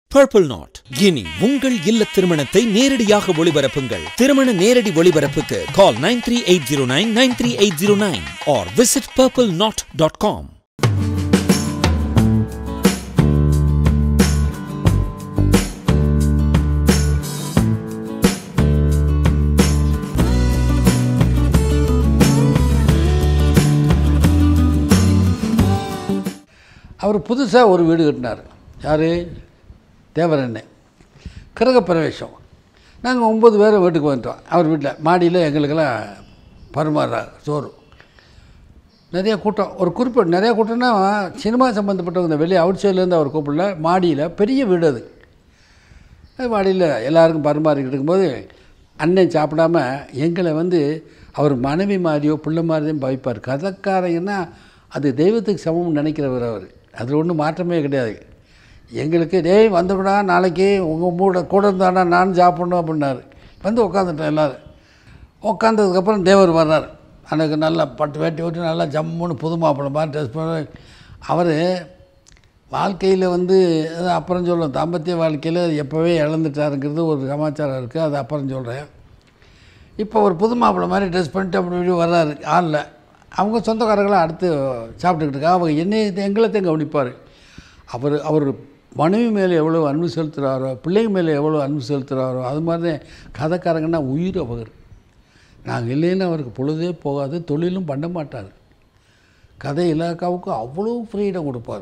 Purple not இனி உங்கள் இல்ல திருமணத்தை நேரடியாக ஒளிபரப்புங்கள் திருமண நேரடி ஒளிபரப்புக்கு call nine three eight zero nine nine three eight zero nine or visit purple knot dot com அவர் புதுசாக ஒரு வீடு கட்டினார் யார் தேவரண்ணன் கிரக பிரவேசம் நாங்கள் ஒம்பது பேர் வீட்டுக்கு வந்துட்டோம் அவர் வீட்டில் மாடியில் எங்களுக்கெல்லாம் பரிமாறுறார் சோறு நிறைய கூட்டம் ஒரு குறிப்பிட்ட நிறைய கூட்டம்னா சினிமா சம்மந்தப்பட்டவங்க இந்த வெளியே அவுட் சைட்லேருந்து அவர் கூப்பிடல மாடியில் பெரிய வீடு அது அது மாடியில் எல்லாருக்கும் பரிமாறிக்கிட்டு இருக்கும்போது அண்ணன் சாப்பிடாம எங்களை வந்து அவர் மனைவி மாதிரியோ பிள்ளை மாதிரியும் பவிப்பார் கதைக்காரங்கன்னா அது தெய்வத்துக்கு சமம்னு நினைக்கிறவர் அவர் அதில் ஒன்றும் மாற்றமே கிடையாது எங்களுக்கு டேய் வந்துக்கூடா நாளைக்கு உங்கள் மூட கூட இருந்தானா நான் சாப்பிட்ணும் அப்படின்னாரு வந்து உட்காந்துட்டோம் எல்லோரும் உட்காந்ததுக்கப்புறம் தேவர் வர்றார் எனக்கு நல்லா பட்டு வேட்டி விட்டு நல்லா ஜம்முன்னு புது மாப்பிள்ளை மாதிரி ட்ரெஸ் பண்ண அவர் வாழ்க்கையில் வந்து அது அப்புறம் சொல்லுவோம் தாம்பத்திய வாழ்க்கையில் எப்போவே இழந்துட்டாருங்கிறது ஒரு சமாச்சாரம் இருக்குது அது அப்புறம் சொல்கிறேன் இப்போ ஒரு புது மாப்பிள்ளை மாதிரி ட்ரெஸ் பண்ணிட்டு அப்படி இப்படி வர்றாரு ஆளில் அவங்க சொந்தக்காரங்களாம் அடுத்து சாப்பிட்டுக்கிட்டு இருக்கா அவங்க என்னை எங்களைத்தையும் கவனிப்பார் அவர் அவர் மனைவி மேலே எவ்வளோ அன்பு செலுத்துகிறாரோ பிள்ளைங்க மேலே எவ்வளோ அன்பு செலுத்துகிறாரோ அது மாதிரி தான் கதைக்காரங்கன்னா உயிர் அவர் நாங்கள் இல்லைன்னு அவருக்கு பொழுதே போகாது தொழிலும் பண்ண மாட்டார் கதை இலாக்காவுக்கு அவ்வளோ ஃப்ரீடம் கொடுப்பார்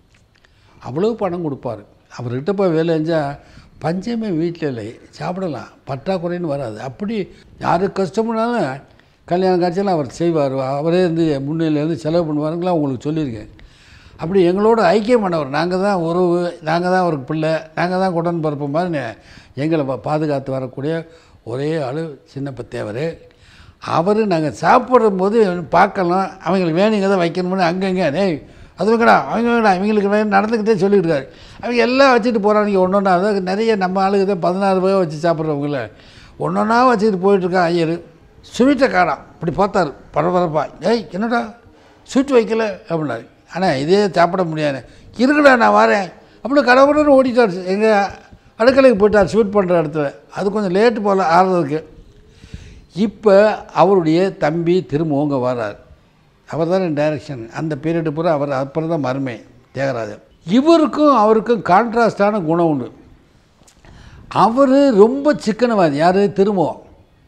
அவ்வளோ பணம் கொடுப்பார் அவர்கிட்ட போய் வேலை செஞ்சால் பஞ்சமே வீட்டில் இல்லை சாப்பிடலாம் பற்றாக்குறைன்னு வராது அப்படி யாருக்கு கஷ்டம்னாலும் கல்யாணம் காட்சியெல்லாம் அவர் செய்வார் அவரே இருந்து முன்னிலேருந்து செலவு பண்ணுவாருங்களா உங்களுக்கு சொல்லியிருக்கேன் அப்படி எங்களோட ஐக்கியமானவர் நாங்கள் தான் உறவு நாங்கள் தான் அவருக்கு பிள்ளை நாங்கள் தான் குடன் பிறப்பு மாதிரி எங்களை பா- பாதுகாத்து வரக்கூடிய ஒரே ஆள் சின்னப்ப தேவர் அவர் நாங்கள் சாப்பிடும்போது பார்க்கலாம் அவங்களுக்கு வேணுங்க தான் வைக்கணும்னு அங்கங்கே டேய் அது வைக்கடா அவங்க வேணா இவங்களுக்கு வேணும் நடந்துக்கிட்டே சொல்லிட்டு இருக்காரு அவங்க எல்லாம் வச்சுட்டு போகிறாங்க ஒன்று ஒன்றா அதாவது நிறைய நம்ம ஆளுக்கு தான் பதினாறு பேர் வச்சு சாப்பிட்றவங்கள ஒன்று ஒன்றா வச்சுட்டு போயிட்டுருக்கான் ஐயர் ஸ்வீட்டை காணாம் இப்படி பார்த்தாரு பரபரப்பா ஏய் என்னடா ஸ்வீட் வைக்கல அப்படின்னாரு ஆனால் இதே சாப்பிட முடியாது இருக்குடா நான் வரேன் அப்படி கடவுள்னு ஓடிட்டார் எங்கள் அடுக்கலைக்கு போயிட்டார் ஸ்வீட் பண்ணுற இடத்துல அது கொஞ்சம் லேட்டு போல் ஆறுறதுக்கு இப்போ அவருடைய தம்பி திரும்பவும் இங்கே வர்றார் அவர் தான் டைரக்ஷன் அந்த பீரியடு பூரா அவர் அப்புறம் தான் மருமை தியாகராஜன் இவருக்கும் அவருக்கும் கான்ட்ராஸ்டான குணம் உண்டு அவர் ரொம்ப சிக்கனவாதி யார் திரும்பவும்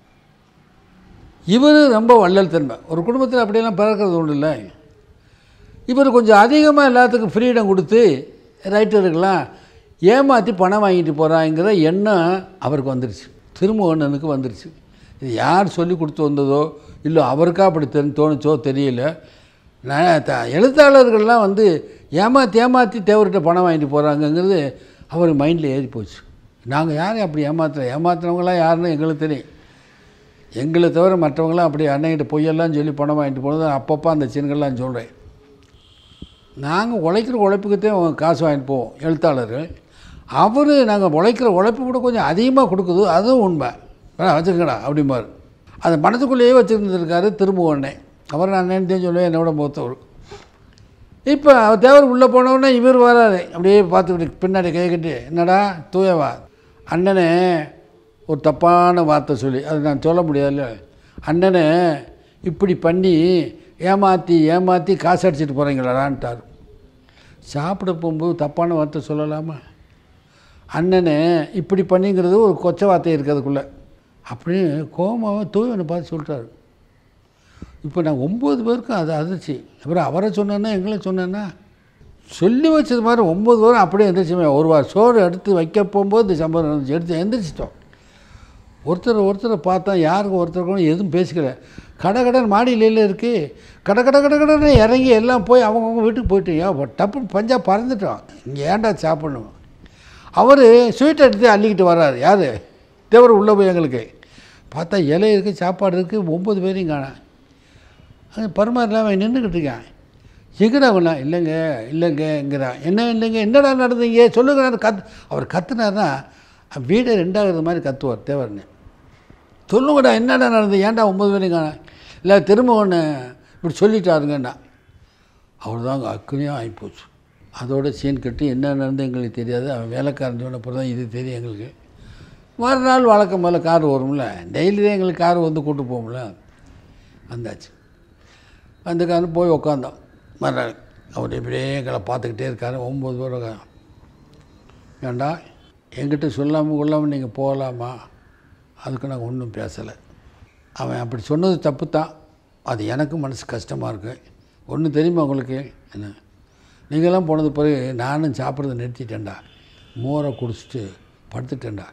இவர் ரொம்ப வள்ளல் தன்மை ஒரு குடும்பத்தில் அப்படியெல்லாம் பிறக்கிறது உண்டு இல்லை இவர் கொஞ்சம் அதிகமாக எல்லாத்துக்கும் ஃப்ரீடம் கொடுத்து ரைட்டருக்கெல்லாம் ஏமாற்றி பணம் வாங்கிட்டு போகிறாங்கிற எண்ணம் அவருக்கு வந்துருச்சு திருமகண்ணனுக்கு வந்துருச்சு இது யார் சொல்லி கொடுத்து வந்ததோ இல்லை அவருக்கா அப்படி தெரி தோணுச்சோ தெரியல நான் த எழுத்தாளர்கள்லாம் வந்து ஏமாற்றி ஏமாற்றி தேவர்கிட்ட பணம் வாங்கிட்டு போகிறாங்கங்கிறது அவர் மைண்டில் ஏறி போச்சு நாங்கள் யாரையும் அப்படி ஏமாத்துறோம் ஏமாத்துறவங்களாம் யாருன்னு எங்களுக்கு தெரியும் எங்களை தவிர மற்றவங்களாம் அப்படி அன்னைகிட்ட பொய்யெல்லாம் சொல்லி பணம் வாங்கிட்டு போனது அப்பப்போ அந்த சீன்கள்லாம் சொல்கிறேன் நாங்கள் உழைக்கிற உழைப்புக்குத்தான் அவங்க காசு வாங்கிட்டு போவோம் எழுத்தாளர்கள் அவர் நாங்கள் உழைக்கிற உழைப்பு கூட கொஞ்சம் அதிகமாக கொடுக்குது அதுவும் உண்மை வேணா வச்சுருக்கடா அப்படிம்பாரு அதை மனசுக்குள்ளேயே வச்சுருந்துருக்காரு திரும்ப உடனே அவர் நான் நினைத்தேன் சொல்லுவேன் என்னோட மூத்தவர் இப்போ அவர் தேவர் உள்ளே போனவுடனே இவர் வராரு அப்படியே பார்த்துக்கிட்டு பின்னாடி கை கட்டி என்னடா தூயவா அண்ணனே ஒரு தப்பான வார்த்தை சொல்லி அது நான் சொல்ல முடியாதுல்ல அண்ணனை இப்படி பண்ணி ஏமாற்றி ஏமாற்றி காசு அடிச்சிட்டு போகிறீங்களாடான்ட்டார் சாப்பிட போகும்போது தப்பான வார்த்தை சொல்லலாமா அண்ணனை இப்படி பண்ணிங்கிறது ஒரு கொச்ச வார்த்தை இருக்குது அதுக்குள்ளே அப்படின்னு கோமாவை தூயவனை பார்த்து சொல்லிட்டாரு இப்போ நான் ஒம்பது பேருக்கும் அது அதிர்ச்சி அப்புறம் அவரை சொன்னேன்னா எங்களை சொன்னேன்னா சொல்லி வச்சது மாதிரி ஒம்பது பேரும் அப்படியே எந்திரிச்சுமே ஒரு வாரம் சோறு எடுத்து வைக்க போகும்போது இந்த சம்பவம் நடந்துச்சு எடுத்து எந்திரிச்சிட்டோம் ஒருத்தர் ஒருத்தரை பார்த்தா யாருக்கு ஒருத்தருக்கும் எதுவும் பேசிக்கல கடை கடன் மாடியில இருக்குது கடை கடை கடை கடைன்னு இறங்கி எல்லாம் போய் அவங்கவுங்க வீட்டுக்கு போயிட்டு ஏன் டப்பு பஞ்சா பறந்துட்டோம் இங்கே ஏன்டா சாப்பிடணும் அவர் ஸ்வீட் எடுத்து அள்ளிக்கிட்டு வர்றாரு யார் தேவர் உள்ளே போய் எங்களுக்கு பார்த்தா இலை இருக்குது சாப்பாடு இருக்குது ஒம்பது பேரையும் காணேன் அது பரிமாறலாம் அவன் நின்றுக்கிட்டு இருக்கான் எங்கடா அவனா இல்லைங்க இல்லைங்கங்கிறான் என்ன இல்லைங்க என்னடா நடந்தீங்க சொல்லுங்க கத் அவர் கத்துனாருன்னா வீடை ரெண்டாவது மாதிரி கத்துவார் தேவர்னு சொல்லுங்கடா என்னடா நடந்தது ஏன்டா ஒம்பது பேரையும் காணேன் இல்லை திரும்ப ஒன்று இப்படி சொல்லிட்டாருங்கண்ணா அவர் தாங்க அக்கறையாக ஆகிப்போச்சு அதோட சீன் கட்டி என்ன நடந்து எங்களுக்கு தெரியாது அவன் வேலைக்காரன் சொன்ன அப்புறம் தான் இது தெரியும் எங்களுக்கு மறுநாள் வழக்கம் போல் கார் வரும்ல டெய்லி தான் எங்களுக்கு கார் வந்து கூட்டு போகும்ல வந்தாச்சு அந்த கார் போய் உக்காந்தோம் மறுநாள் அவர் இப்படியே எங்களை பார்த்துக்கிட்டே இருக்காரு ஒம்பது பேர் உக்காந்து. ஏண்டா என்கிட்ட சொல்லாமல் கொள்ளாமல் நீங்கள் போகலாமா அதுக்கு நாங்கள் ஒன்றும் பேசலை அவன் அப்படி சொன்னது தப்பு தான் அது எனக்கும் மனசு கஷ்டமாக இருக்கு ஒன்று தெரியுமா உங்களுக்கு என்ன நீங்களாம் போனது பிறகு நானும் சாப்பிட்றத நிறுத்திட்டேன்டா மோரை குடிச்சிட்டு படுத்துட்டேன்டா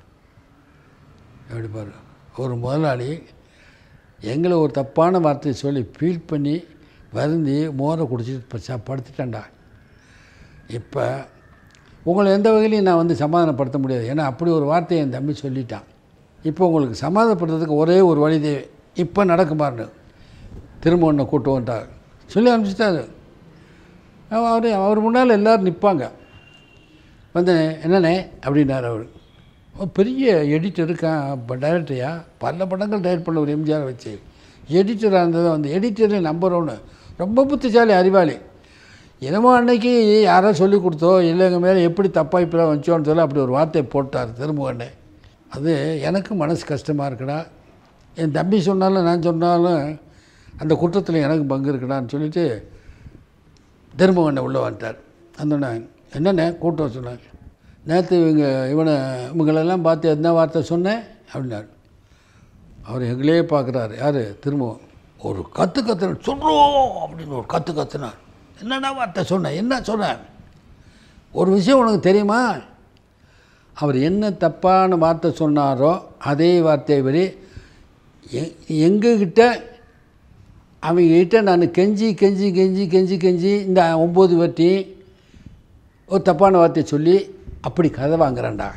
எப்படி பாரு ஒரு முதலாளி எங்களை ஒரு தப்பான வார்த்தையை சொல்லி ஃபீல் பண்ணி வருந்தி மோரை குடிச்சிட்டு ப- சா- படுத்துட்டேன்டா இப்போ உங்களை எந்த வகையிலையும் நான் வந்து சமாதானப்படுத்த முடியாது ஏன்னா அப்படி ஒரு வார்த்தையை என் தம்பி சொல்லிட்டான் இப்போ உங்களுக்கு சமாதானப்படுத்துறதுக்கு ஒரே ஒரு வழி தேவை இப்போ நடக்குமான்னு திரும்ப ஒன்று கூட்டு வந்துட்டார் சொல்லி அனுப்பிச்சிட்டாரு அவர் அவர் முன்னால் எல்லோரும் நிற்பாங்க வந்து என்னண்ணே அப்படின்னார் அவர் ஒரு பெரிய எடிட்டர் இருக்கான் இப்போ டைரக்டரையா பல படங்கள் டைரக்ட் பண்ண ஒரு எம்ஜிஆர் வச்சு எடிட்டராக இருந்தது வந்து எடிட்டர் நம்பர் ஒன்று ரொம்ப புத்திசாலி அறிவாளி என்னமோ அன்னைக்கு யாரோ சொல்லி கொடுத்தோ இல்லை எங்கள் மேலே எப்படி தப்பாக இப்போ வச்சோன்னு சொல்லி அப்படி ஒரு வார்த்தையை போட்டார் திருமுகண்ணே அது எனக்கு மனசு கஷ்டமாக இருக்குடா என் தம்பி சொன்னாலும் நான் சொன்னாலும் அந்த குற்றத்தில் எனக்கு பங்கு இருக்குடான்னு சொல்லிட்டு திருமுகண்ணே உள்ளே வந்துட்டார் அந்த என்னண்ணே கூட்டம் சொன்னாங்க நேற்று இவங்க இவனை இவங்களெல்லாம் பார்த்து என்ன வார்த்தை சொன்னேன் அப்படின்னாரு அவர் எங்களையே பார்க்குறாரு யார் திரும்பவும் ஒரு கற்று கத்துன சொல்கிறோம் அப்படின்னு ஒரு கற்று கத்துனார் என்னடா வார்த்தை சொன்னேன் என்ன சொன்னேன் ஒரு விஷயம் உனக்கு தெரியுமா அவர் என்ன தப்பான வார்த்தை சொன்னாரோ அதே வார்த்தையை வரி எ- எங்ககிட்ட அவங்ககிட்ட நான் கெஞ்சி கெஞ்சி கெஞ்சி கெஞ்சி கெஞ்சி இந்த ஒம்பது வாட்டி ஒரு தப்பான வார்த்தையை சொல்லி அப்படி கதை வாங்குறேன்டா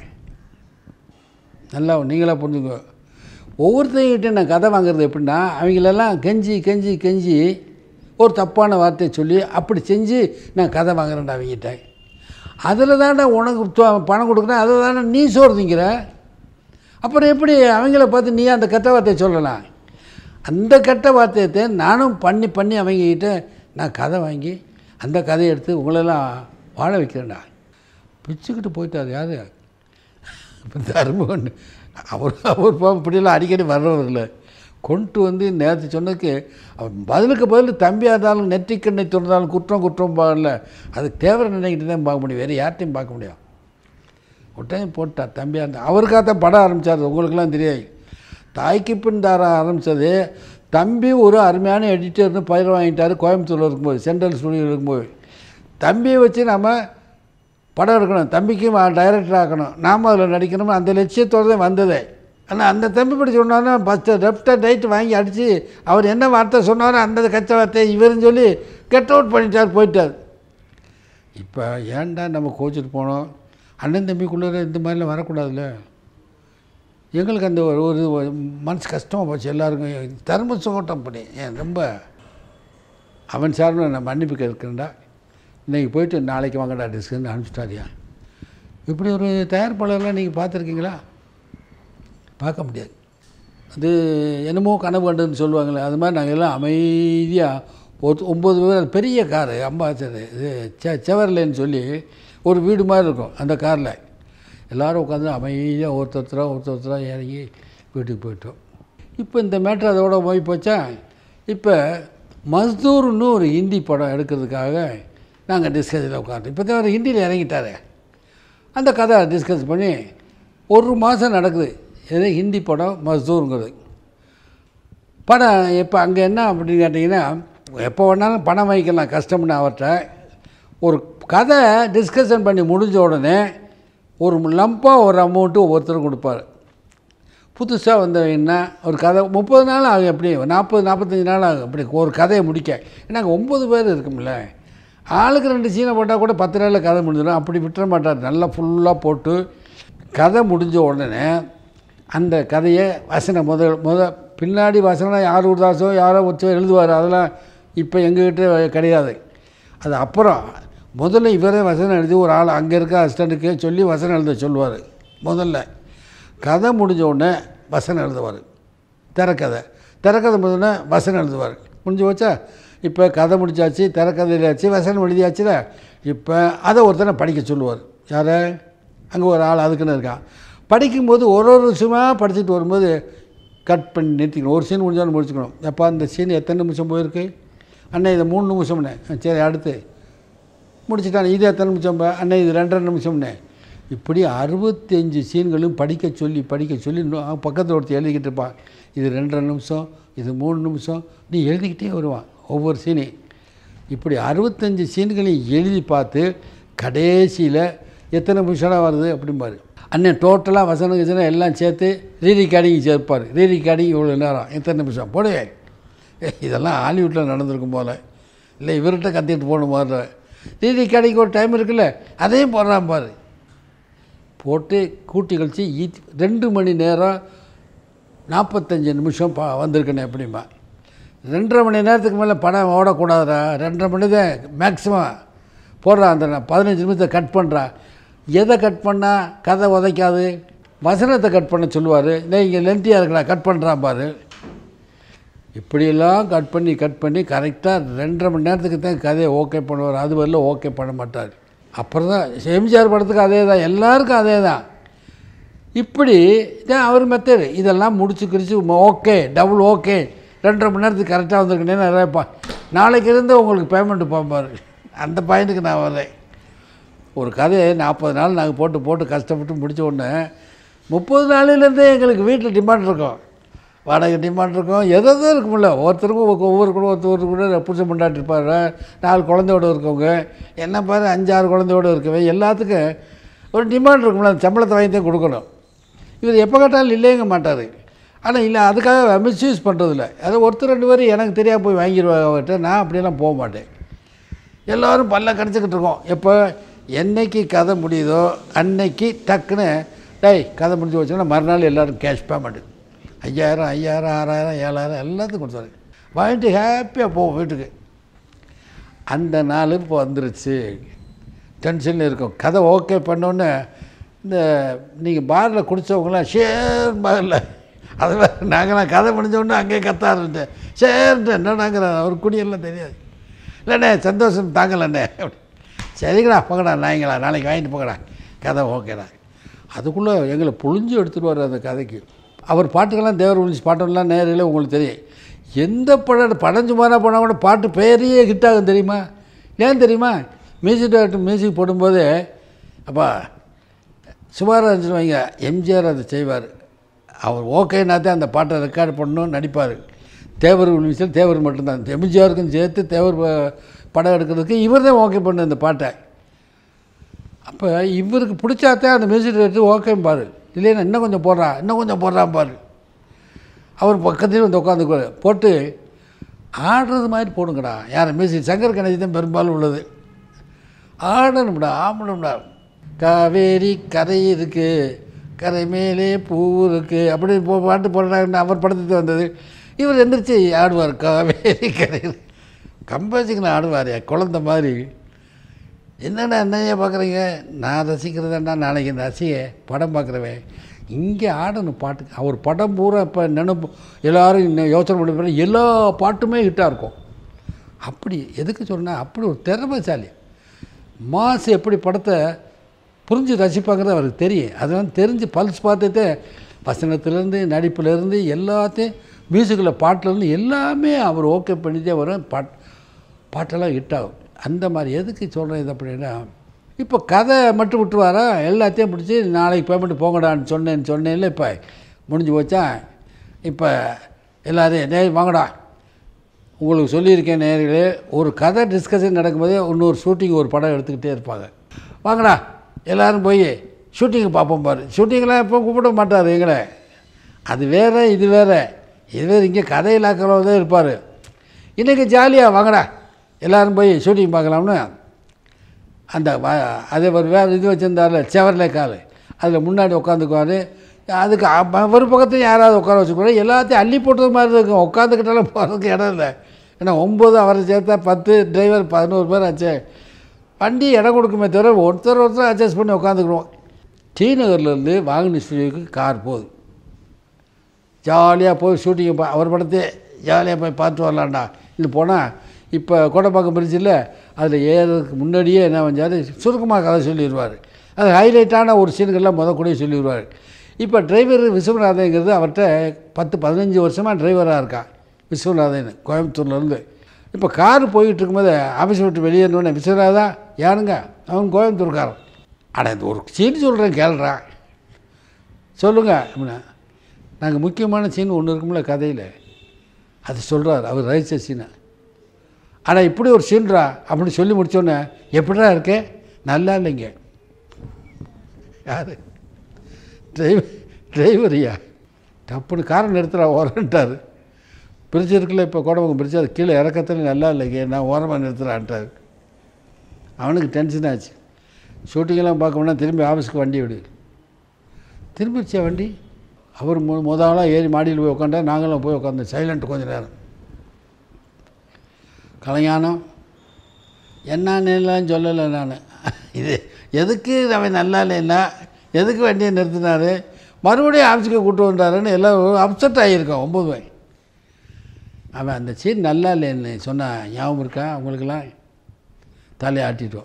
நல்லா நீங்களா புரிஞ்சுங்க ஒவ்வொருத்தங்கிட்ட நான் கதை வாங்குறது எப்படின்னா அவங்களெல்லாம் கெஞ்சி கெஞ்சி கெஞ்சி ஒரு தப்பான வார்த்தையை சொல்லி அப்படி செஞ்சு நான் கதை வாங்குறேன்டா அவங்ககிட்ட அதில் தானே உனக்கு தொ- பணம் கொடுக்குறேன் அதில் தானே நீ சோறு திங்கிற அப்புறம் எப்படி அவங்கள பார்த்து நீ அந்த கெட்ட வார்த்தையை சொல்லலாம் அந்த கெட்ட வார்த்தையத்தை நானும் பண்ணி பண்ணி அவங்ககிட்ட நான் கதை வாங்கி அந்த கதையை எடுத்து உங்களெல்லாம் வாழ வைக்கிறேன்டா பிச்சுக்கிட்டு போயிட்டார் யார் இப்போ தர்மன் அவர் அவர் பா- இப்படியெல்லாம் அடிக்கடி வர்றவர் இல்லை கொண்டு வந்து நேற்று சொன்னதுக்கு அவர் பதிலுக்கு பதில் தம்பியாக இருந்தாலும் நெற்றிக்கண்ணை திறந்தாலும் குற்றம் குற்றம் பாடல அதுக்கு தேவை நினைக்கிட்டு தான் பார்க்க முடியும் வேறு யார்ட்டையும் பார்க்க முடியும் ஒரு டைம் போட்டார் தம்பியாக இருந்தால் அவருக்காக தான் படம் ஆரம்பித்தார் உங்களுக்கெல்லாம் தெரியாது தாய்க்கு பின் தார ஆரம்பித்தது தம்பி ஒரு அருமையான எடிட்டர்னு பயிர் வாங்கிட்டார் கோயம்புத்தூரில் இருக்கும்போது சென்ட்ரல் ஸ்டுடியோ இருக்கும்போது தம்பியை வச்சு நம்ம படம் எடுக்கணும் தம்பிக்கும் டைரக்டர் ஆக்கணும் நாம் அதில் நடிக்கணும் அந்த லட்சியத்தோடு தான் வந்ததே ஆனால் அந்த தம்பி படி சொன்னாலும் ஃபஸ்ட்டு லெஃப்டை ரைட் வாங்கி அடித்து அவர் என்ன வார்த்தை சொன்னாரோ அந்த கெட்ட வார்த்தை இவருன்னு சொல்லி கெட் அவுட் பண்ணிட்டார் போயிட்டார் இப்போ ஏன்டா நம்ம கோச்சிட்டு போனோம் அண்ணன் தம்பிக்குள்ளே இந்த மாதிரிலாம் வரக்கூடாதுல்ல எங்களுக்கு அந்த ஒரு ஒரு ஒரு மனசு கஷ்டமாக போச்சு எல்லாருக்கும் தர்ம சுகட்டம் பண்ணி ஏன் ரொம்ப அவன் சார்பில் நான் மன்னிப்பு கேட்குறேன்டா இன்றைக்கி போயிட்டு நாளைக்கு வாங்கடா டிஸ்கன்னு அனுப்பிச்சிட்டாரியா இப்படி ஒரு தயாரிப்பாளர்லாம் நீங்கள் பார்த்துருக்கீங்களா பார்க்க முடியாது அது என்னமோ கனவு கண்டுன்னு சொல்லுவாங்களே அது மாதிரி நாங்கள் எல்லாம் அமைதியாக ஒரு ஒம்பது பேர் அது பெரிய காரு அம்பாசர் இது செ செவர்லேன்னு சொல்லி ஒரு வீடு மாதிரி இருக்கும் அந்த காரில் எல்லோரும் உட்காந்து அமைதியாக ஒருத்தருத்தராக ஒருத்தருத்தராக இறங்கி வீட்டுக்கு போயிட்டோம் இப்போ இந்த மேட்ரு அதோட போய் போச்சா இப்போ மஸ்தூர்னு ஒரு ஹிந்தி படம் எடுக்கிறதுக்காக நாங்கள் டிஸ்கஸில் உட்காந்தோம் இப்போ தான் அவர் ஹிந்தியில் இறங்கிட்டாரே அந்த கதை டிஸ்கஸ் பண்ணி ஒரு மாதம் நடக்குது இது ஹிந்தி படம் மஸ்தூருங்கிறது படம் இப்போ அங்கே என்ன அப்படின்னு கேட்டிங்கன்னா எப்போ வேணாலும் பணம் வைக்கலாம் கஷ்டம்னு அவர்கிட்ட ஒரு கதை டிஸ்கஷன் பண்ணி முடிஞ்ச உடனே ஒரு லம்பாக ஒரு அமௌண்ட்டு ஒவ்வொருத்தரும் கொடுப்பார் புதுசாக வந்தவங்கன்னா ஒரு கதை முப்பது நாள் ஆகும் எப்படி நாற்பது நாற்பத்தஞ்சு நாள் ஆகும் அப்படி ஒரு கதையை முடிக்க ஏன்னா அங்கே ஒம்பது பேர் இருக்கும்ல ஆளுக்கு ரெண்டு சீனை போட்டால் கூட பத்து நாளில் கதை முடிஞ்சிடும் அப்படி விட்டுற மாட்டார் நல்லா ஃபுல்லாக போட்டு கதை முடிஞ்ச உடனே அந்த கதையை வசனம் முதல் முத பின்னாடி வசனம் யார் உருதாசோ யாரோ ஒருத்தர் எழுதுவார் அதெல்லாம் இப்போ எங்ககிட்ட கிடையாது அது அப்புறம் முதல்ல இவரே வசனம் எழுதி ஒரு ஆள் அங்கே இருக்க அசிஸ்டண்ட்டுக்கே சொல்லி வசனம் எழுத சொல்லுவார் முதல்ல கதை முடிஞ்ச உடனே வசனம் எழுதுவார் திரைக்கதை திரைக்கதை முடிஞ்ச உடனே வசனம் எழுதுவார் முடிஞ்சு வச்சா இப்போ கதை முடிச்சாச்சு திரைக்கதையிலாச்சு வசனம் எழுதியாச்சுல இப்போ அதை ஒருத்தனை படிக்க சொல்லுவார் யாரை அங்கே ஒரு ஆள் அதுக்குன்னு இருக்கான் படிக்கும்போது ஒரு ஒரு விஷயமாக படிச்சுட்டு வரும்போது கட் பண்ணி நிறுத்திக்கணும் ஒரு சீன் முடிஞ்சாலும் முடிச்சுக்கணும் எப்போ அந்த சீன் எத்தனை நிமிஷம் போயிருக்கு அண்ணே இது மூணு நிமிஷம்னே ஆ, சரி அடுத்து முடிச்சுட்டான் இது எத்தனை நிமிஷம் பா? அண்ணே இது ரெண்டரை நிமிஷம்னே இப்படி அறுபத்தஞ்சு சீன்களும் படிக்க சொல்லி படிக்க சொல்லி இன்னும் பக்கத்தில் ஒருத்தர் எழுதிக்கிட்டு இருப்பான் இது ரெண்டரை நிமிஷம் இது மூணு நிமிஷம் நீ எழுதிக்கிட்டே வருவான் ஒவ்வொரு சீனையும் இப்படி அறுபத்தஞ்சு சீன்களையும் எழுதி பார்த்து கடைசியில் எத்தனை நிமிஷம்னா வருது அப்படிம்பாரு அண்ணன் டோட்டலாக வசனம் கிசனம் எல்லாம் சேர்த்து ரீ ரெக்கார்டிங் சேர்ப்பார் ரீ ரெக்கார்டிங் இவ்வளோ நேரம் எத்தனை நிமிஷம் போடுவேன் இதெல்லாம் ஹாலிவுட்டில் நடந்திருக்கும் போல் இல்லை இவர்கிட்ட கத்திட்டு போகணும் மாதிரி ரீ ரெக்கார்டிங் ஒரு டைம் இருக்குல்ல அதையும் போடுறான் பாரு போட்டு கூட்டி கழிச்சு ஈ- ரெண்டு மணி நேரம் நாற்பத்தஞ்சு நிமிஷம் பா வந்திருக்கணும் எப்படிமா ரெண்டரை மணி நேரத்துக்கு மேலே படம் ஓடக்கூடாதுடா ரெண்டரை மணி தான் மேக்ஸிமம் போடுறான் அந்த நான் பதினஞ்சு நிமிஷத்தை கட் பண்ணுறான் எதை கட் பண்ணால் கதை உதைக்காது வசனத்தை கட் பண்ண சொல்லுவார் நீங்கள் லென்த்தியாக இருக்கடா கட் பண்ணுறான் பாரு இப்படியெல்லாம் கட் பண்ணி கட் பண்ணி கரெக்டாக ரெண்டரை மணி நேரத்துக்கு தான் கதையை ஓகே பண்ணுவார் அது வரல ஓகே பண்ண மாட்டார் அப்புறம் தான் எம்ஜிஆர் படத்துக்கு அதே தான் எல்லாருக்கும் அதே தான் இப்படி இதான் அவர் மெத்தடு இதெல்லாம் முடிச்சு கிழிச்சு ஓகே டபுள் ஓகே ரெண்டரை மணி நேரத்துக்கு கரெக்டாக வந்திருக்கேன்னு நிறையப்பா நாளைக்கு இருந்து உங்களுக்கு பேமெண்ட்டு பார்ப்பார் அந்த பாயிண்ட்டுக்கு நான் வரேன் ஒரு கதையை நாற்பது நாள் நாங்கள் போட்டு போட்டு கஷ்டப்பட்டு முடிச்ச உடனே முப்பது நாளிலேருந்தே எங்களுக்கு வீட்டில் டிமாண்ட் இருக்கும் வாடகை டிமாண்ட் இருக்கும் எதோ எதோ இருக்கும்ல ஒவ்வொருத்தருக்கும் ஒவ்வொரு ஒவ்வொரு கூட ஒருத்தர் கூட புருஷன் கொண்டாட்டி இருப்பார் நாலு குழந்தையோட இருக்கவங்க என்ன பாரு அஞ்சாறு குழந்தையோட இருக்கவே எல்லாத்துக்கும் ஒரு டிமாண்ட் இருக்கும்ல அந்த சம்பளத்தை வாங்கி தான் கொடுக்கணும் இவர் எப்போ கேட்டாலும் இல்லைங்க மாட்டார் ஆனால் இல்லை அதுக்காக மிஸ்யூஸ் பண்ணுறதில்ல அது ஒருத்தர் ரெண்டு பேரும் எனக்கு தெரியாமல் போய் வாங்கிடுவாங்க அவர்கிட்ட நான் அப்படியெல்லாம் போக மாட்டேன் எல்லோரும் பல்ல கடிச்சிக்கிட்டு இருக்கோம் எப்போ என்னைக்கு கதை முடியுதோ அன்னைக்கு டக்குன்னு டேய் கதை முடிஞ்சு வச்சோன்னா மறுநாள் எல்லோரும் கேஷ் பேமெண்ட் ஐயாயிரம் ஐயாயிரம் ஆறாயிரம் ஏழாயிரம் எல்லாத்துக்கும் கொடுத்தாரு வாங்கிட்டு ஹாப்பியாக போவோம் வீட்டுக்கு அந்த நாள் இப்போ வந்துருச்சு டென்ஷனில் இருக்கும் கதை ஓகே பண்ணோன்னே இந்த நீங்கள் பாரில் குடித்தவங்களாம் ஷேர் பாரில் அது வேறு நாங்களாம் கதை முடிஞ்சோடனே அங்கேயே கத்த ஆரம்பிச்சேன் சேர்ன்ட்டு என்னன்னாங்கிற அவர் குடியெல்லாம் தெரியாது இல்லைண்ணே சந்தோஷம் தாங்கலண்ணே அப்படி சரிங்கடா போங்கடா நாய்ங்களா நாளைக்கு வாங்கிட்டு போங்கடா கதை ஓகேடா அதுக்குள்ளே எங்களை புழிஞ்சு எடுத்துகிட்டு அந்த கதைக்கு அவர் பாட்டுக்கெல்லாம் தேவர் ஒழிச்சு பாட்டெல்லாம் நேரில் உங்களுக்கு தெரியும் எந்த படம் படம் சுமாராக போனால் கூட பாட்டு பெரிய ஹிட் ஆகும் தெரியுமா ஏன் தெரியுமா மியூசிக் டேரக்டர் மியூசிக் போடும்போது அப்பா சுமாராக இருந்துச்சு வைங்க எம்ஜிஆர் அதை செய்வார் அவர் ஓகேனா தான் அந்த பாட்டை ரெக்கார்ட் பண்ணணும் நடிப்பார் தேவர் விஷயம் தேவர் மட்டும்தான் எம்ஜிஆருக்கும் சேர்த்து தேவர் ப- படம் எடுக்கிறதுக்கு இவர் தான் ஓகே பண்ணு அந்த பாட்டை அப்போ இவருக்கு பிடிச்சாதான் அந்த மியூசிக் டைரக்டர் ஓகே பாரு இல்லைன்னா இன்னும் கொஞ்சம் போடுறான் இன்னும் கொஞ்சம் போடுறான் பாரு அவர் பக்கத்துலேயும் வந்து உட்காந்துக்குவார் போட்டு ஆடுறது மாதிரி போடுங்கடா யார் மியூசிக் சங்கர் கணேசி தான் பெரும்பாலும் உள்ளது ஆடணும்டா ஆமணும்டா காவேரி கரை இருக்கு கரை மேலே பூ இருக்கு அப்படி போ பாட்டு போடுறாங்கன்னு அவர் படத்துக்கு வந்தது இவர் எந்திரிச்சு ஆடுவார் காவேரி கரை கம்பேசிக்கணும் ஆடுவார் குழந்த மாதிரி என்னடா என்னையா பார்க்குறீங்க நான் ரசிக்கிறதாண்டா நாளைக்கு ரசிக படம் பார்க்குறவன் இங்கே ஆடணும் பாட்டுக்கு அவர் படம் பூரா இப்போ நினைப்பு எல்லோரும் இன்னும் யோசனை பண்ணி பாருங்க, எல்லா பாட்டுமே ஹிட்டாக இருக்கும் அப்படி எதுக்கு சொன்னால் அப்படி ஒரு திறமைசாலி மாசு எப்படி படத்தை புரிஞ்சு ரசிப்பாங்கிறது அவருக்கு தெரியும் அதெல்லாம் தெரிஞ்சு பல்ஸ் பார்த்துட்டு வசனத்துலேருந்து நடிப்புலேருந்து எல்லாத்தையும் மியூசிக்கில் பாட்டிலேருந்து எல்லாமே அவர் ஓகே பண்ணிட்டே வரும் பாட் பாட்டெல்லாம் ஹிட் ஆகும் அந்த மாதிரி எதுக்கு சொல்கிறேன் இது அப்படின்னா இப்போ கதை மட்டும் விட்டுருவாரா எல்லாத்தையும் பிடிச்சி நாளைக்கு பேமெண்ட் போங்கடான்னு சொன்னேன்னு சொன்னேன்ல இப்போ முடிஞ்சு போச்சா இப்போ எல்லோரும் டேய் வாங்கடா உங்களுக்கு சொல்லியிருக்கேன் நேர்களே ஒரு கதை டிஸ்கஷன் நடக்கும்போதே இன்னொரு ஷூட்டிங் ஒரு படம் எடுத்துக்கிட்டே இருப்பாங்க வாங்கடா எல்லாரும் போய் ஷூட்டிங்கை பார்ப்போம் பாரு ஷூட்டிங்கெலாம் எப்போ கூப்பிட மாட்டார் எங்களை அது வேறு இது வேறு இது வேறு இங்கே கதையிலாக்கிறவங்க தான் இருப்பார் இன்றைக்கி ஜாலியாக வாங்கடா எல்லாரும் போய் ஷூட்டிங் பார்க்கலாம்னு அந்த வ- அதே ஒரு வேறு இது வச்சுருந்தார்ல செவர்லே கால் அதில் முன்னாடி உட்காந்துக்குவார் அதுக்கு அ- ஒரு பக்கத்தையும் யாராவது உட்கார வச்சுக்கூடாது எல்லாத்தையும் அள்ளி போட்டது மாதிரி இருக்கும் உட்காந்துக்கிட்டாலும் போகிறதுக்கு இடம் இல்லை ஏன்னா ஒம்பது அவரை சேர்த்தா பத்து டிரைவர் பதினோரு பேர் ஆச்சு வண்டி இடம் கொடுக்குமே தவிர ஒருத்தர் ஒருத்தர் அட்ஜஸ்ட் பண்ணி உட்காந்துக்குருவோம் டி நகர்லேருந்து வாகனி ஸ்டுடியோக்கு கார் போகுது ஜாலியாக போய் ஷூட்டிங்கை பா அவர் படத்தையே ஜாலியாக போய் பார்த்து வரலாம்டா இது போனால் இப்போ கோடப்பாக்கம் பிரிட்ஜில் அதில் ஏறதுக்கு முன்னாடியே என்ன செஞ்சார் சுருக்கமாக கதை சொல்லிடுவார் அது ஹைலைட்டான ஒரு சீனுக்கெல்லாம் முத கூட சொல்லிடுவார் இப்போ டிரைவர் விஸ்வநாதங்கிறது அவர்கிட்ட பத்து பதினஞ்சு வருஷமாக டிரைவராக இருக்கான் விஸ்வநாதன் கோயம்புத்தூர்லேருந்து இப்போ கார் போயிட்டு இருக்கும்போது ஆஃபீஸ் விட்டு வெளியேறணுன்னே விஸ்வநாதா யாருங்க அவன் கோயம்புத்தூர்காரன் அட இந்த ஒரு சீன் சொல்கிறேன் கேள்றா சொல்லுங்க அப்படின்னா நாங்கள் முக்கியமான சீன் ஒன்று இருக்கும்ல கதையில் அது சொல்கிறார் அவர் ரசித்த சீனை ஆனால் இப்படி ஒரு சீன்ரா அப்படின்னு சொல்லி முடிச்சோன்னே எப்படிடா இருக்கே நல்லா இல்லைங்க யார் டிரைவர் டிரைவரியா டப்புன்னு காரை நிறுத்துறா ஓரன்ட்டார் பிரிட்ஜ் இருக்குல்ல இப்போ கோடம்பக்கம் பிரிட்ஜ் அது கீழே இறக்கத்துல நல்லா இல்லைங்க நான் ஓரமாக நிறுத்துறான்ட்டார் அவனுக்கு டென்ஷன் ஆச்சு ஷூட்டிங்கெல்லாம் பார்க்கணும்னா திரும்பி ஆஃபீஸ்க்கு வண்டி விடு திரும்பிடுச்சா வண்டி அவர் மு முதலாக ஏறி மாடியில் போய் உட்காந்தா நாங்களும் போய் உட்காந்தோம் சைலண்ட் கொஞ்ச நேரம் கலைஞானம் என்னன்னுலாம் சொல்லலை நான் இது எதுக்கு அவன் நல்லா இல்லைன்னா எதுக்கு வண்டியை நிறுத்தினார் மறுபடியும் ஆஃபீஸுக்கு கூட்டு வந்தாருன்னு எல்லாம் அப்செட் ஆகியிருக்கோம் ஒம்பது வயசு அவன் அந்த சீன் நல்லா இல்லைன்னு சொன்னான் ஞாபகம் இருக்கா அவங்களுக்கெல்லாம் தலையை ஆட்டிட்டோம்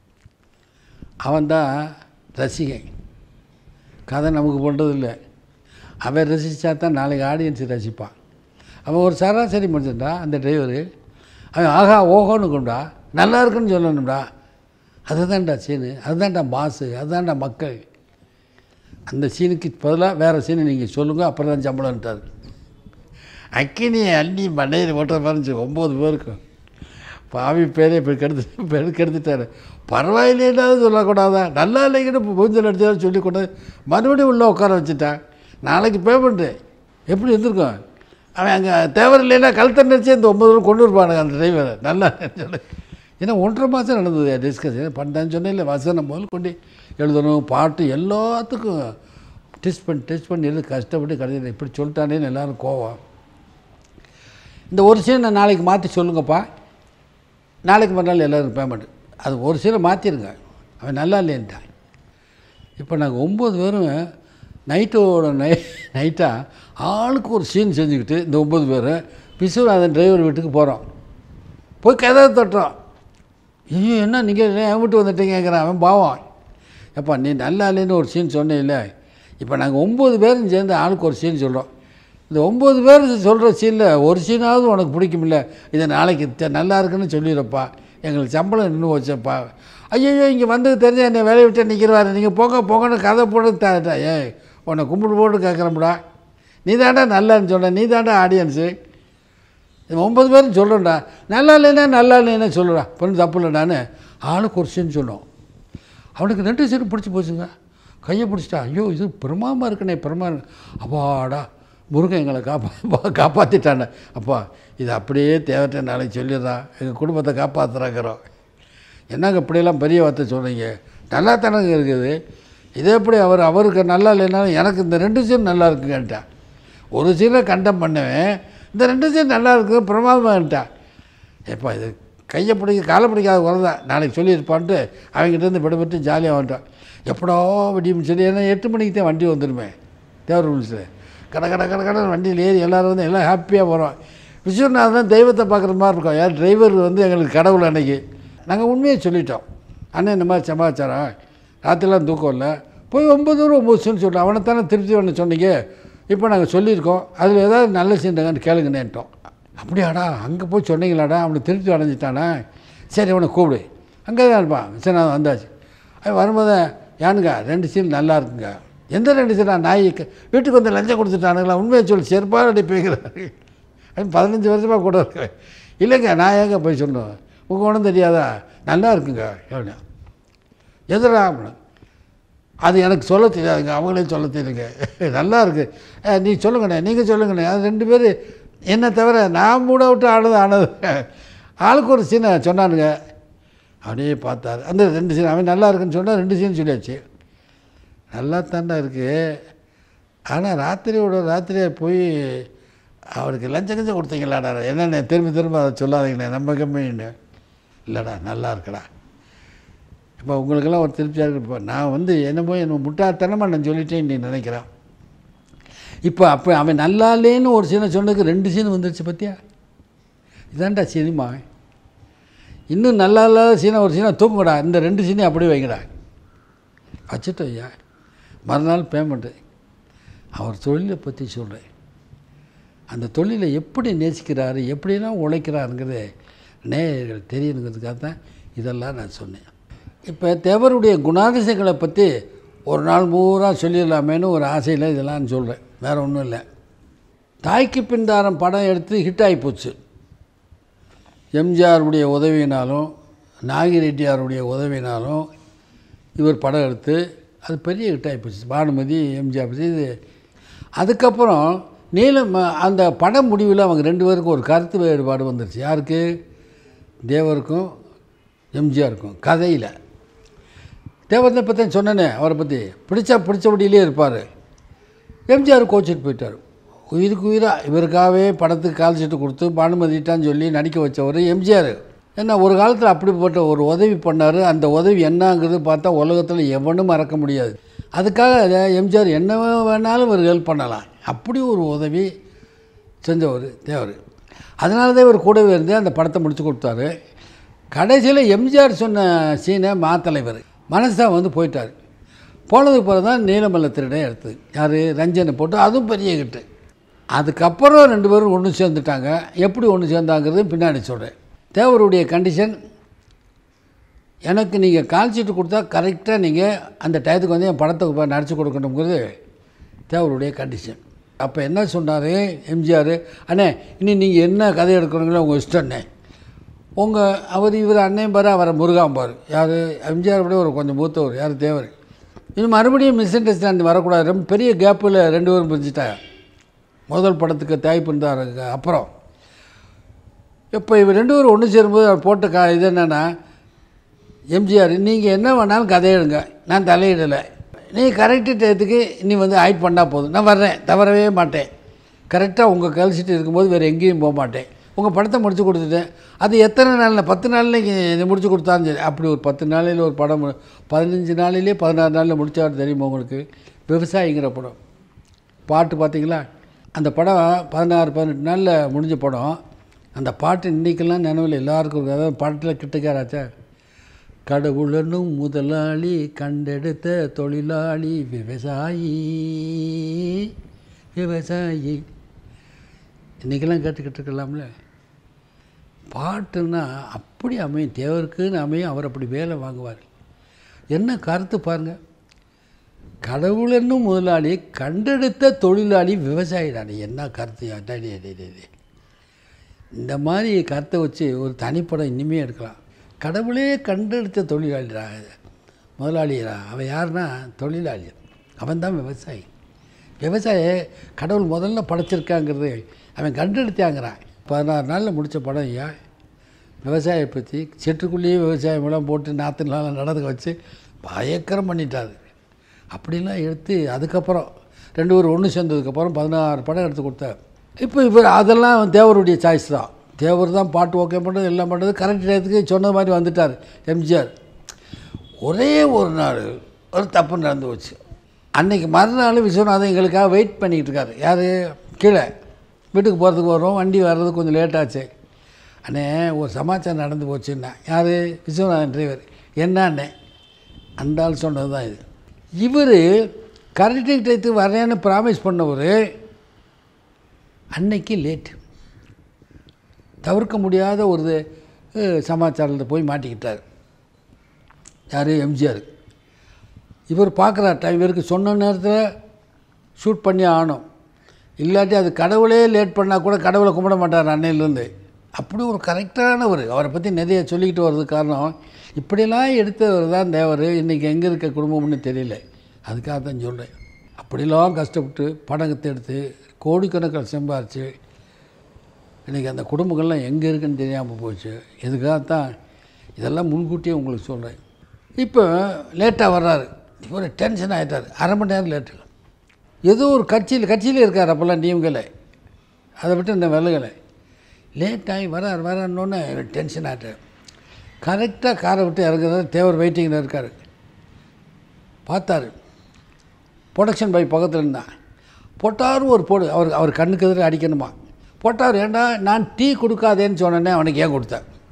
அவன் தான் ரசிகன் கதை நமக்கு பண்ணுறதில்ல அவன் ரசித்தா தான் நாளைக்கு ஆடியன்ஸ் ரசிப்பான் அவன் ஒரு சராசரி மனுஷன்டா அந்த டிரைவரு அவன் ஆஹா ஓஹோன்னு கொண்டா நல்லா இருக்குன்னு சொல்லணும்டா அதுதான்டா சீனு அதுதான்டா மாசு அதுதான்டா மக்கள் அந்த சீனுக்கு பதிலாக வேறு சீனு நீங்கள் சொல்லுங்கள் அப்புறம் தான் சம்பளம்ட்டார் அக்கினியை அள்ளி மண்டையில் ஓட்டுற மாதிரி இருந்துச்சு ஒம்பது பேருக்கும் பாவி பேரே இப்போ கெடுத்து பேர் கெடுத்துட்டாரு பரவாயில்லைன்னாவது சொல்லக்கூடாதா நல்லா இல்லைங்கன்னு மூஞ்சல் அடிச்சாலும் சொல்லி கொண்டு மறுபடியும் உள்ளே உட்கார வச்சுட்டான் நாளைக்கு பேமெண்ட்டு எப்படி இருந்திருக்கும் அவன் அங்கே தேவையில்லைன்னா கழுத்தை நினச்சி இந்த ஒம்பது ரூபா கொண்டு வருவானுங்க அந்த டிரைவரை நல்லா சொல்லி ஏன்னா ஒன்றரை மாதம் நடந்தது டிஸ்கஷன் பண்ணான்னு சொன்னேன் வசனம் முதல் கொண்டு எழுதணும் பாட்டு எல்லாத்துக்கும் டெஸ்ட் பண்ணி டெஸ்ட் பண்ணி எழுதி கஷ்டப்பட்டு கடைசியில் இப்படி சொல்லிட்டானேன்னு எல்லோரும் கோவம் இந்த ஒரு சீனை நாளைக்கு மாற்றி சொல்லுங்கப்பா நாளைக்கு மறுநாள் எல்லோரும் பேமெண்ட் அது ஒரு சீனை மாற்றிருங்க அவன் நல்லா இல்லைன்ட்டான் இப்போ நாங்கள் ஒம்பது பேரும் நைட்டோட நை நைட்டாக ஆளுக்கு ஒரு சீன் செஞ்சுக்கிட்டு இந்த ஒம்பது பேர் விஸ்வநாதன் டிரைவர் வீட்டுக்கு போகிறோம் போய் கதவை தட்டுறோம் ஐயோ என்ன நீங்கள் என் வீட்டு வந்துட்டீங்கிறான் அவன் பாவம் எப்பா நீ நல்லா இல்லைன்னு ஒரு சீன் சொன்னேன்ல இப்போ நாங்கள் ஒம்பது பேரும் சேர்ந்து ஆளுக்கு ஒரு சீன் சொல்கிறோம் இந்த ஒம்பது பேர் சொல்கிற சீனில் ஒரு சீனாவது உனக்கு பிடிக்குமில்ல இதை நாளைக்கு த- நல்லா இருக்குன்னு சொல்லிடுறப்பா எங்களுக்கு சம்பளம் நின்று வச்சப்பா ஐயோ இங்கே வந்தது தெரிஞ்சா என்னை வேலையை விட்டு நிற்கிறவாரு நீங்கள் போங்க போங்கன்னு கதை போட்டு தாட்டா ஏய் உன்னை கும்பிட்டு போட்டு கேட்குறோம்டா நீ தாண்டா நல்லான்னு சொன்ன நீ தாண்டா ஆடியன்ஸு ஒம்பது பேரும் சொல்கிறேன்டா நல்லா இல்லைன்னா நல்லா இல்லைன்னா சொல்லுடா பொண்ணு தப்பு இல்லை நான் ஆளுக்கு ஒரு சீன் சொன்னோம் அவனுக்கு ரெண்டு சீனும் பிடிச்சி போச்சுங்க கையை பிடிச்சிட்டா ஐயோ இது பிரமாமா இருக்குண்ணே பிரமா அப்பாடா முருகன் எங்களை காப்பா காப்பாற்றிட்டானே அப்பா இது அப்படியே தேவைட்ட நாளைக்கு சொல்லிடுறா எங்கள் குடும்பத்தை காப்பாற்றுறாங்கிறோம் என்னங்க இப்படியெல்லாம் பெரிய வார்த்தை சொல்கிறீங்க நல்லா தானங்க இருக்குது இதே எப்படி அவர் அவருக்கு நல்லா இல்லைனாலும் எனக்கு இந்த ரெண்டு சீன் நல்லா இருக்குங்கன்ட்டான் ஒரு சீனை கண்டம் பண்ணுவேன் இந்த ரெண்டு சீன் நல்லா இருக்குது பிரமாதமாகன்ட்டான் எப்பா இது கையை பிடிக்க காலை பிடிக்காத குறதான் நாளைக்கு சொல்லியிருப்பான்ட்டு அவங்ககிட்ட இருந்து விடுபட்டு ஜாலியாக வந்துட்டான் எப்படோ விடியும் சொல்லி ஏன்னா எட்டு மணிக்கு தான் வண்டி வந்துடுமே தேவர் மில்ஸில் கட கட கட கடன் வண்டியில் ஏறி எல்லோரும் வந்து எல்லாம் ஹாப்பியாக போகிறோம் விஸ்வநாதன் தெய்வத்தை பார்க்குற மாதிரி இருக்கும் யார் டிரைவர் வந்து எங்களுக்கு கடவுள் அன்னைக்கு நாங்கள் உண்மையை சொல்லிட்டோம் அண்ணன் இந்த மாதிரி சமாச்சாரம் ராத்திரிலாம் தூக்கம் இல்லை போய் ஒம்பது ரூபா ஒம்பது சீன் சொல்கிறோம் அவனை தானே திருப்தி பண்ண சொன்னீங்க இப்போ நாங்கள் சொல்லியிருக்கோம் அதில் ஏதாவது நல்ல சீன்டாங்கன்னு கேளுங்கன்னேன்ட்டோம் அப்படியாடா அங்கே போய் சொன்னீங்களாடா அவனுக்கு திருப்தி அடைஞ்சிட்டானே சரி அவனை கூப்பிடு அங்கே தான் இருப்பான் விஸ்வநாதன் வந்தாச்சு அவன் வரும்போது ஏனுங்க ரெண்டு சீன் நல்லா இருக்குங்க எந்த ரெண்டு சீனா நாய்க்கு வீட்டுக்கு வந்து லஞ்சம் கொடுத்துட்டானுங்களா உண்மையை சொல்லி செருப்பாக அடிப்பேங்கிறாரு அவன் பதினஞ்சு வருஷமாக கூட இருக்கேன் இல்லைங்க நான் ஏங்க போய் சொன்னோம் உங்கள் ஒன்றும் தெரியாதா நல்லா இருக்குங்க எவ்வளோ எதிரா அப்படின்னா அது எனக்கு சொல்ல தெரியாதுங்க அவங்களே சொல்ல தெரியுங்க நல்லா இருக்குது அஹ், நீ சொல்லுங்கண்ணே நீங்கள் சொல்லுங்கண்ணே அது ரெண்டு பேர் என்னை தவிர நான் மூட விட்டு ஆனது ஆனது ஆளுக்கு ஒரு சீனை சொன்னானுங்க அப்படியே பார்த்தாரு அந்த ரெண்டு சீன் அவன் நல்லா இருக்குன்னு சொன்னால் ரெண்டு சீன் சொல்லியாச்சு நல்லா தாண்டா இருக்குது ஆனால் ராத்திரியோட ராத்திரியே போய் அவருக்கு லஞ்சம் கஞ்சம் கொடுத்தீங்களாடா என்னென்ன திரும்ப திரும்ப அதை சொல்லாதீங்கண்ணே நம்ம கம்பெனின்னு இல்லைடா நல்லா இருக்குடா இப்போ உங்களுக்கெல்லாம் ஒரு திருப்தியாக இருக்கு இப்போ நான் வந்து என்னமோ என்ன முட்டாள்தனமாக நான் சொல்லிட்டேன் நீ நினைக்கிறேன் இப்போ அப்போ அவன் நல்லா இல்லேன்னு ஒரு சீனை சொன்னதுக்கு ரெண்டு சீன் வந்துருச்சு பார்த்தியா இதான்டா சினிமா இன்னும் நல்லா இல்லாத சீனை ஒரு சீனை தூக்குங்கடா இந்த ரெண்டு சீனையும் அப்படியே வைங்கடா வச்சுட்டோம் ஐயா மறுநாள் பேமெண்ட்டு அவர் தொழிலை பற்றி சொல்கிறேன் அந்த தொழிலை எப்படி நேசிக்கிறாரு எப்படிலாம் உழைக்கிறாருங்கிறது நேயர்கள் தெரியணுங்கிறதுக்காக தான் இதெல்லாம் நான் சொன்னேன் இப்போ தேவருடைய குணாதிசயங்களை பற்றி ஒரு நாள் பூரா சொல்லிடலாமேன்னு ஒரு ஆசையில் இதெல்லாம் நான் சொல்கிறேன் வேறு ஒன்றும் இல்லை தாய்க்கு பின்தாரம் படம் எடுத்து ஹிட் ஆகி போச்சு எம்ஜிஆருடைய உதவியினாலும் நாகிரெட்டியாருடைய உதவியினாலும் இவர் படம் எடுத்து அது பெரிய ஹிட் ஆகி போச்சு பானுமதி எம்ஜிஆர் பற்றி இது அதுக்கப்புறம் நீலம் அந்த படம் முடிவில் அவங்க ரெண்டு பேருக்கும் ஒரு கருத்து வேறுபாடு வந்துருச்சு யாருக்கு தேவருக்கும் எம்ஜிஆருக்கும் கதையில் தேவரத்தை பற்றி சொன்னேனே அவரை பற்றி பிடிச்சா பிடிச்சபடியிலே இருப்பார் எம்ஜிஆர் கோச்சிட்டு போயிட்டார் உயிருக்கு உயிராக இவருக்காகவே படத்துக்கு கால் சீட்டு கொடுத்து பானுமதிட்டான்னு சொல்லி நடிக்க வச்சவர் எம்ஜிஆர் ஏன்னா ஒரு காலத்தில் அப்படிப்பட்ட ஒரு உதவி பண்ணார் அந்த உதவி என்னங்கிறது பார்த்தா உலகத்தில் எவனும் மறக்க முடியாது அதுக்காக அதை எம்ஜிஆர் என்ன வேணாலும் இவர் ஹெல்ப் பண்ணலாம் அப்படி ஒரு உதவி செஞ்சவர் தேவர் அதனால தான் இவர் கூடவே இருந்து அந்த படத்தை முடிச்சு கொடுத்தாரு கடைசியில் எம்ஜிஆர் சொன்ன சீனை மாத்தலைவர் மனசா வந்து போயிட்டார் போனதுக்கு பிறகு தான் நீலமல்ல திருடை எடுத்தது யார் ரஞ்சனை போட்டு அதுவும் பெரிய கிட்டு அதுக்கப்புறம் ரெண்டு பேரும் ஒன்று சேர்ந்துட்டாங்க எப்படி ஒன்று சேர்ந்தாங்கிறது பின்னாடி சொல்கிறேன் தேவருடைய கண்டிஷன் எனக்கு நீங்கள் கால் சீட்டு கொடுத்தா கரெக்டாக நீங்கள் அந்த டயத்துக்கு வந்து என் படத்துக்கு போய் நடிச்சு கொடுக்கணுங்கிறது தேவருடைய கண்டிஷன் அப்போ என்ன சொன்னார் எம்ஜிஆர் அண்ணே இனி நீங்கள் என்ன கதை எடுக்கணுங்களோ உங்கள் இஷ்டம்ண்ணே உங்கள் அவர் இவர் அண்ணன் பாரு அவரை முருகாம்பார் யார் எம்ஜிஆர் விட ஒரு கொஞ்சம் மூத்தவர் யார் தேவர் இது மறுபடியும் மிஸ் அண்டர்ஸ்டாண்டிங் வரக்கூடாது ரொம்ப பெரிய கேப்பில் ரெண்டு பேரும் பிரிஞ்சுட்டாங்க முதல் படத்துக்கு தேய்ப்பு இருந்தார் அப்புறம் இப்போ இவர் ரெண்டு பேரும் ஒன்று சேரும்போது அவர் போட்ட கா இது என்னென்னா எம்ஜிஆர் நீங்கள் என்ன வேணாலும் கதையிடுங்க நான் தலையிடலை நீ கரெக்டு டயத்துக்கு நீ வந்து ஆக்ட் பண்ணால் போதும் நான் வர்றேன் தவறவே மாட்டேன் கரெக்டாக உங்கள் கழிச்சிட்டு இருக்கும்போது வேறு எங்கேயும் போக மாட்டேன் உங்கள் படத்தை முடிச்சு கொடுத்துட்டேன் அது எத்தனை நாளில் பத்து நாளில் நீ முடிச்சு கொடுத்தாலும் சரி அப்படி ஒரு பத்து நாளையில் ஒரு படம் மு- பதினஞ்சு நாளிலே பதினாறு நாளில் முடிச்சாரு தெரியுமா உங்களுக்கு விவசாயிங்கிற படம் பாட்டு பார்த்தீங்களா அந்த படம் பதினாறு பதினெட்டு நாளில் முடிஞ்ச படம் அந்த பாட்டு இன்றைக்கெல்லாம் நினைவில் எல்லாருக்கும் இருக்கு அதாவது பாட்டில் கிட்டக்காராச்சா கடவுளனும் முதலாளி கண்டெடுத்த தொழிலாளி விவசாயி விவசாயி இன்றைக்கெல்லாம் கேட்டுக்கிட்டு இருக்கலாம்ல பாட்டுன்னா அப்படி அமையும் தேவருக்குன்னு அமையும் அவர் அப்படி வேலை வாங்குவார் என்ன கருத்து பாருங்கள் கடவுள் என்னும் முதலாளி கண்டெடுத்த தொழிலாளி விவசாயி தானே என்ன கருத்து அடாடி அடாடி அடாடி. இந்த மாதிரி கருத்தை வச்சு ஒரு தனிப்படம் இனிமே எடுக்கலாம் கடவுளே கண்டெடுத்த தொழிலாளிடா முதலாளிடா அவன் யாருன்னா தொழிலாளி அவன் தான் விவசாயி விவசாயி கடவுள் முதல்ல படைச்சிருக்காங்கிறது அவன் கண்டெடுத்தாங்கிறான் பதினாறு நாளில் முடித்த படம் ஐயா விவசாயியை பற்றி செட்டுக்குள்ளேயே விவசாயம் எல்லாம் போட்டு நாற்று நாள் நடந்துக்க வச்சு பயங்கரம் பண்ணிட்டாரு அப்படிலாம் எடுத்து அதுக்கப்புறம் ரெண்டு பேரும் ஒன்று சேர்ந்ததுக்கப்புறம் பதினாறு படம் எடுத்து கொடுத்தார் இப்போ இவர் அதெல்லாம் தேவருடைய சாய்ஸ் தான் தேவர் தான் பாட்டு ஓகே பண்ணுறது எல்லாம் பண்ணுறது கரெக்ட் டயத்துக்கு சொன்னது மாதிரி வந்துட்டார் எம்ஜிஆர் ஒரே ஒரு நாள் ஒரு தப்பு நடந்து போச்சு அன்னைக்கு மறுநாள் விஸ்வநாதன் எங்களுக்காக வெயிட் பண்ணிக்கிட்டு இருக்காரு யார் கீழே வீட்டுக்கு போகிறதுக்கு வரும் வண்டி வர்றதுக்கு கொஞ்சம் லேட் ஆச்சு அண்ணே ஒரு சமாச்சாரம் நடந்து போச்சுன்னா யார் விஸ்வநாதன் டிரைவர் என்ன அண்ணே அந்த ஆள் சொன்னது தான் இது இவர் கரெக்ட் டயத்துக்கு வரேன்னு ப்ராமிஸ் பண்ணவர் அன்னைக்கு லேட் தவிர்க்க முடியாத ஒரு அஹ், சமாச்சாரத்தில் போய் மாட்டிக்கிட்டார் யார் எம்ஜிஆர் இவர் பார்க்குறார் டைம் இவருக்கு சொன்ன நேரத்தில் ஷூட் பண்ணி ஆகணும் இல்லாட்டி அது கடவுளே லேட் பண்ணால் கூட கடவுளை கும்பிட மாட்டார் அன்னையிலேருந்து அப்படி ஒரு கரெக்டானவர் அவரை பற்றி நிறைய சொல்லிக்கிட்டு வர்றதுக்கு காரணம் இப்படிலாம் எடுத்தவர் தான் தேவர் இன்றைக்கி எங்கே இருக்க குடும்பம்னு தெரியல அதுக்காக தான் சொல்கிறேன் அப்படிலாம் கஷ்டப்பட்டு படங்கத்தை எடுத்து கோடிக்கணக்கில் சம்பாரிச்சு இன்றைக்கி அந்த குடும்பங்கள்லாம் எங்கே இருக்குன்னு தெரியாமல் போச்சு இதுக்காகத்தான் இதெல்லாம் முன்கூட்டியே உங்களுக்கு சொல்கிறேன் இப்போ லேட்டாக வர்றாரு இவர் டென்ஷன் ஆகிட்டார் அரை மணி நேரம் லேட்டு ஏதோ ஒரு கட்சியில் கட்சியில் இருக்கார் அப்போல்லாம் டிஎம்கேல அதை விட்டு இந்த விலகலை லேட் ஆகி வரார் வரான்னொன்னே இவர் டென்ஷன் ஆகிட்டார் கரெக்டாக காரை விட்டு இறங்குறது தேவர் வெயிட்டிங்கில் இருக்கார் பார்த்தாரு ப்ரொடக்ஷன் பை பக்கத்தில் இருந்தான் போட்டாரும் ஒரு போடு அவர் அவர் கண்ணுக்கு எதிர அடிக்கணுமா போட்டார் ஏண்டா நான் டீ கொடுக்காதேன்னு சொன்னேனே அவனுக்கு ஏன் கொடுத்தேன்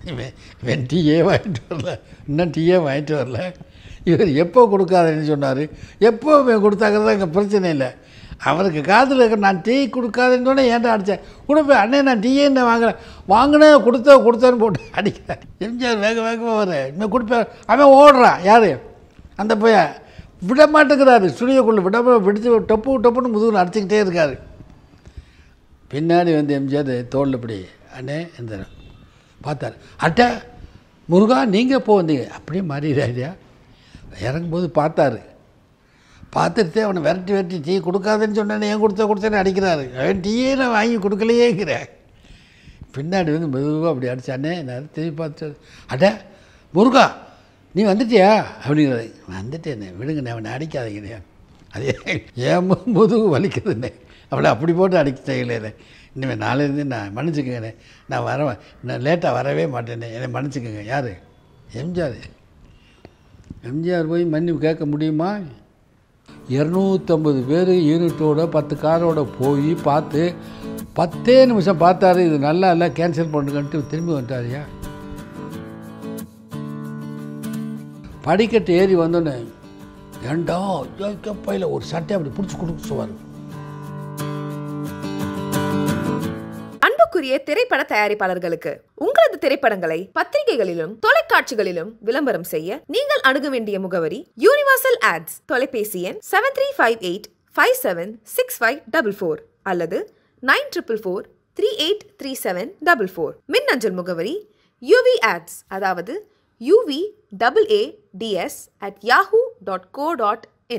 இவன் இவன் டீயே வாங்கிட்டு வரல இன்னும் டீயே வாங்கிட்டு வரல இவர் எப்போ கொடுக்காதேன்னு சொன்னார் எப்போ இவன் கொடுத்தாங்கிறது எங்கள் பிரச்சனை இல்லை அவருக்கு காதில் இருக்க நான் டீ கொடுக்காதுன்னு சொன்னேன் ஏன்டா அடித்தேன் கொடுப்பேன் அண்ணே நான் டீயே என்ன வாங்குறேன் வாங்கினேன் கொடுத்த கொடுத்தேன்னு போட்டு அடிக்கிறேன் எம்ஜிஆர் வேக வேகமாக வர இனிமேல் கொடுப்பேன் அவன் ஓடுறான் யார் அந்த பையன் விட மாட்டேங்கிறாரு ஸ்டுடியோக்குள்ளே விடாம விடுத்து டப்பு டப்புன்னு முதுகில் அடிச்சுக்கிட்டே இருக்காரு பின்னாடி வந்து எம்ஜிஆர் தோளில் இப்படி அண்ணே இந்த பார்த்தார் அட்டை முருகா நீங்கள் போ வந்தீங்க அப்படியே மாறிடாரியா இறங்கும்போது பார்த்தாரு பார்த்துட்டு அவனை விரட்டி விரட்டி டீ கொடுக்காதுன்னு சொன்னேன்னு ஏன் கொடுத்த கொடுத்தேன்னு அடிக்கிறாரு அவன் டீயே நான் வாங்கி கொடுக்கலையேங்கிறேன் பின்னாடி வந்து மெதுவாக அப்படி அடித்தானே நான் திரும்பி பார்த்து அட முருகா நீ வந்துட்டியா அப்படிங்கிறது வந்துட்டேனே விடுங்கண்ணே அவனை அடிக்காதீங்கண்ணே அதே ஏன் மு- முதுகு வலிக்குதுண்ணே அவளை அப்படி போட்டு அடிச்சிட்டீங்களே இனிமேல் நாளையிலேருந்து நான் மன்னிச்சுக்கங்கண்ணே நான் வர நான் லேட்டாக வரவே மாட்டேனே என்னை மன்னிச்சுக்கோங்க யார் எம்ஜிஆர் எம்ஜிஆர் போய் மன்னிப்பு கேட்க முடியுமா இரநூத்தம்பது பேர் யூனிட்டோட பத்து காரோட போய் பார்த்து பத்தே நிமிஷம் பார்த்தாரு இது நல்லா இல்லை கேன்சல் பண்ணுங்கன்ட்டு திரும்பி வந்துட்டாருயா படிக்கட்டு ஏறி வந்தோன்னே ஏண்டா பையில் ஒரு சட்டை அப்படி பிடிச்சி கொடுக்க சொல்லுவார் அன்புக்குரிய திரைப்பட தயாரிப்பாளர்களுக்கு உங்களது திரைப்படங்களை பத்திரிகைகளிலும் தொலைக்காட்சிகளிலும் விளம்பரம் செய்ய நீங்கள் அணுக வேண்டிய முகவரி யூனிவர்சல் ஆட்ஸ் தொலைபேசி எண் seven three five eight five seven six five double four அல்லது nine triple four three eight three seven double four மின்னஞ்சல் முகவரி யூவி ஆட்ஸ் அதாவது UV double A D S at Yahoo dot co dot